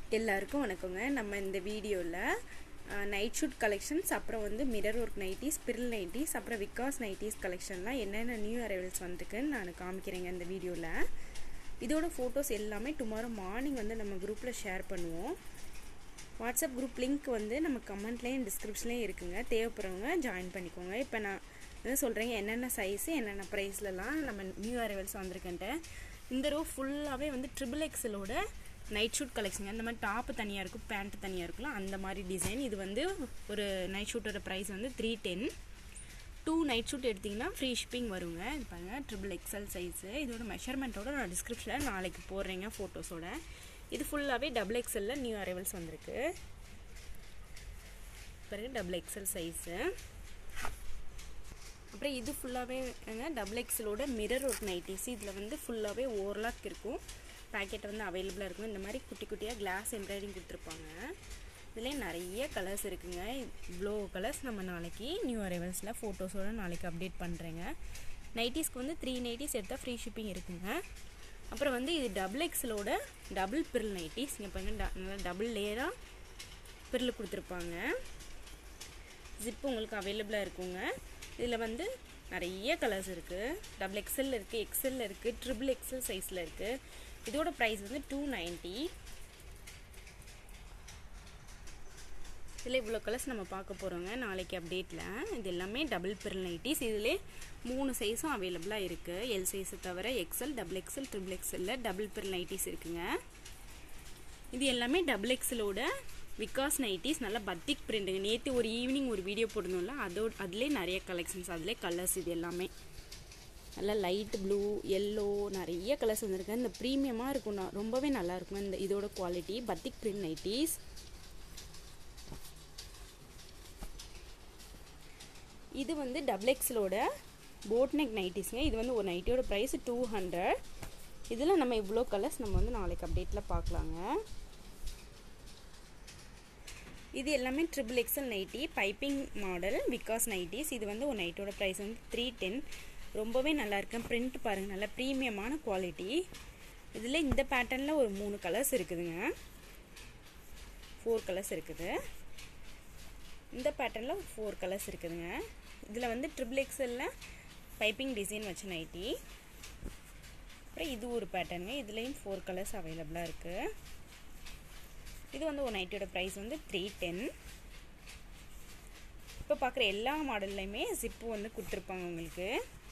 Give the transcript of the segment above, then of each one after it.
எல்லாருக்கும் வணக்கங்க நம்ம இந்த வீடியோவில் நைட் ஷூட் கலெக்ஷன்ஸ் அப்புறம் வந்து mirror work nighties frill nighties அப்புறம் விகாஸ் நைட்டிஸ் கலெக்ஷன்லாம் என்னென்ன நியூ அரைவல்ஸ் வந்திருக்குன்னு நான் காமிக்கிறேங்க இந்த வீடியோவில் இதோட ஃபோட்டோஸ் எல்லாமே டுமாரோ மார்னிங் வந்து நம்ம குரூப்பில் ஷேர் பண்ணுவோம் வாட்ஸ்அப் குரூப் லிங்க் வந்து நம்ம கமெண்ட்லேயும் டிஸ்கிரிப்ஷன்லேயும் இருக்குங்க தேவைப்படுறவங்க ஜாயின் பண்ணிக்கோங்க இப்போ நான் என்ன சொல்கிறேங்க என்னென்ன சைஸு என்னென்ன ப்ரைஸ்லலாம் நம்ம நியூ அரைவல்ஸ் வந்திருக்கேன்ட்டு இந்த ரோ ஃபுல்லாகவே வந்து ட்ரிபிள் எக்ஸலோட நைட் ஷூட் கலெக்ஷன் அந்த மாதிரி டாப்பு தனியாக இருக்கும் பேண்ட் தனியாக இருக்கும்ல அந்த மாதிரி டிசைன் இது வந்து ஒரு நைட் ஷூட்டோட ப்ரைஸ் வந்து three ten two night suit எடுத்திங்கன்னா ஃப்ரீ ஷிப்பிங் வருங்க இது பாருங்கள் ட்ரிபிள் எக்ஸல் சைஸு இதோட மெஷர்மெண்ட்டோட நான் டிஸ்கிரிப்ஷனில் நாளைக்கு போடுறேங்க ஃபோட்டோஸோட இது ஃபுல்லாகவே டபுள் எக்ஸலில் நியூ அரைவல்ஸ் வந்திருக்கு பாருங்க டபுள் எக்ஸல் சைஸு அப்புறம் இது ஃபுல்லாகவே டபுள் எக்ஸலோட மிரர் ஒர்க் நைட்டிஸ் இதில் வந்து ஃபுல்லாகவே ஓவர்லாக் இருக்கும் பேக்கெட் வந்து அவைலபிளாக இருக்கும் இந்த மாதிரி குட்டி குட்டியாக கிளாஸ் எம்ப்ராய்டிங் கொடுத்துருப்பாங்க இதுலேயே நிறைய கலர்ஸ் இருக்குங்க இவ்வளோ கலர்ஸ் நம்ம நாளைக்கு நியூ அரைவல்ஸில் ஃபோட்டோஸோடு நாளைக்கு அப்டேட் பண்ணுறேங்க நைட்டிஸ்க்கு வந்து த்ரீ நைட்டிஸ் எடுத்தால் ஃப்ரீ ஷிப்பிங் இருக்குங்க அப்புறம் வந்து இது டபுள் எக்ஸலோட டபுள் பிரில் நைட்டிஸ் இங்கே பாருங்க நல்லா டபுள் லேயராக பிரில் கொடுத்துருப்பாங்க ஜிப்பு உங்களுக்கு அவைலபிளாக இருக்குங்க இதில் வந்து நிறைய கலர்ஸ் இருக்குது டபுள் எக்ஸல் இருக்குது எக்ஸலில் இருக்குது ட்ரிபிள் எக்ஸல் சைஸில் இருக்குது இதோட ப்ரைஸ் வந்து டூ நைன்ட்டி இதில் இவ்வளோ கலர்ஸ் நம்ம பார்க்க போகிறோங்க நாளைக்கு அப்டேட்டில் இது எல்லாமே டபுள் பிரில் நைட்டிஸ் இதில் மூணு சைஸும் அவைலபிளாக இருக்குது எல் சைஸை தவிர எக்ஸல் டபுள் எக்ஸல் ட்ரிபிள் எக்ஸலில் டபுள் பிரில் நைட்டிஸ் இருக்குங்க இது எல்லாமே டபுள் எக்ஸலோட விகாஸ் நைட்டிஸ் நல்லா பத்திக் பிரிண்ட்டுங்க நேற்று ஒரு ஈவினிங் ஒரு வீடியோ போடணும்ல அதோட அதிலே நிறைய கலெக்ஷன்ஸ் அதிலே கலர்ஸ் இது எல்லாமே நல்லா லைட் ப்ளூ எல்லோ நிறைய கலர்ஸ் வந்துருக்கு இந்த ப்ரீமியமாக இருக்கும் ரொம்பவே நல்லா இருக்கும் இந்த இதோட குவாலிட்டி பத்திக் பிரிண்ட் நைட்டிஸ் இது வந்து டபுள் எக்ஸலோட போட் நெக் நைட்டிஸ்ங்க இது வந்து ஒரு நைட்டியோட ப்ரைஸ் டூ ஹண்ட்ரட் இதில் நம்ம இவ்வளோ கலர்ஸ் நம்ம வந்து நாளைக்கு அப்டேட்டில் பார்க்கலாங்க இது எல்லாமே triple XL nighty piping model Vikas nighties இது வந்து ஒரு நைட்டோட ப்ரைஸ் வந்து த்ரீ டென் ரொம்பவே நல்லா இருக்கு பிரிண்ட் பாருங்கள் நல்லா ப்ரீமியமான குவாலிட்டி இதில் இந்த பேட்டர்னில் ஒரு மூணு கலர்ஸ் இருக்குதுங்க ஃபோர் கலர்ஸ் இருக்குது இந்த பேட்டர்னில் ஃபோர் கலர்ஸ் இருக்குதுங்க இதில் வந்து ட்ரிபிள் எக்ஸலில் பைப்பிங் டிசைன் வச்ச நைட்டி அப்புறம் இது ஒரு பேட்டர்னுங்க இதுலேயும் ஃபோர் கலர்ஸ் அவைலபிளாக இருக்குது இது வந்து ஒரு நைட்டியோட ப்ரைஸ் வந்து த்ரீ டென் இப்போ பார்க்குற எல்லா மாடல்லையுமே ஜிப்பு வந்து கொடுத்துருப்பாங்க உங்களுக்கு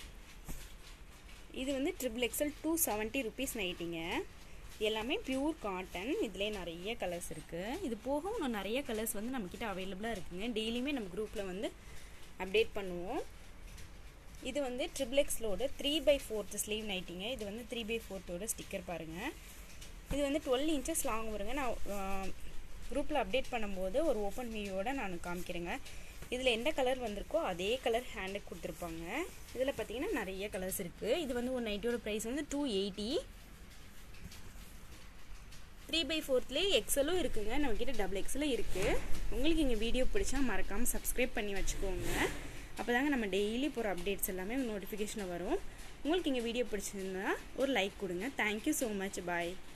இது வந்து triple XL two seventy rupees நைட்டிங்க எல்லாமே பியூர் காட்டன் இதுலேயே நிறைய கலர்ஸ் இருக்குது இது போக இன்னும் நிறைய கலர்ஸ் வந்து நம்மக்கிட்ட அவைலபிளாக இருக்குங்க டெய்லியுமே நம்ம குரூப்பில் வந்து அப்டேட் பண்ணுவோம் இது வந்து ட்ரிபிள் எக்ஸ்லோட த்ரீ பை ஃபோர்த்து ஸ்லீவ் நைட்டிங்க இது வந்து த்ரீ பை ஃபோர்த்தோட ஸ்டிக்கர் பாருங்கள் இது வந்து டுவெல் இன்ச்சஸ் லாங் வருங்க நான் குரூப்பில் அப்டேட் பண்ணும்போது ஒரு ஓப்பன் வியூவோட நான் காமிக்கிறேங்க இதில் எந்த கலர் வந்திருக்கோ அதே கலர் ஹேண்டுக்கு கொடுத்துருப்பாங்க இதில் பார்த்தீங்கன்னா நிறைய கலர்ஸ் இருக்குது இது வந்து ஒரு நைட்டியோட ப்ரைஸ் வந்து டூ எயிட்டி த்ரீ பை ஃபோர்த்லேயே எக்ஸலும் இருக்குங்க நம்மக்கிட்ட டபுள் எக்ஸலும் இருக்குது உங்களுக்கு இங்கே வீடியோ பிடிச்சா மறக்காமல் சப்ஸ்கிரைப் பண்ணி வச்சுக்கோங்க அப்போ தாங்க நம்ம டெய்லி போகிற அப்டேட்ஸ் எல்லாமே நோட்டிஃபிகேஷனில் வரும் உங்களுக்கு இங்கே வீடியோ பிடிச்சிருந்தா ஒரு லைக் கொடுங்க தேங்க்யூ ஸோ மச் பாய்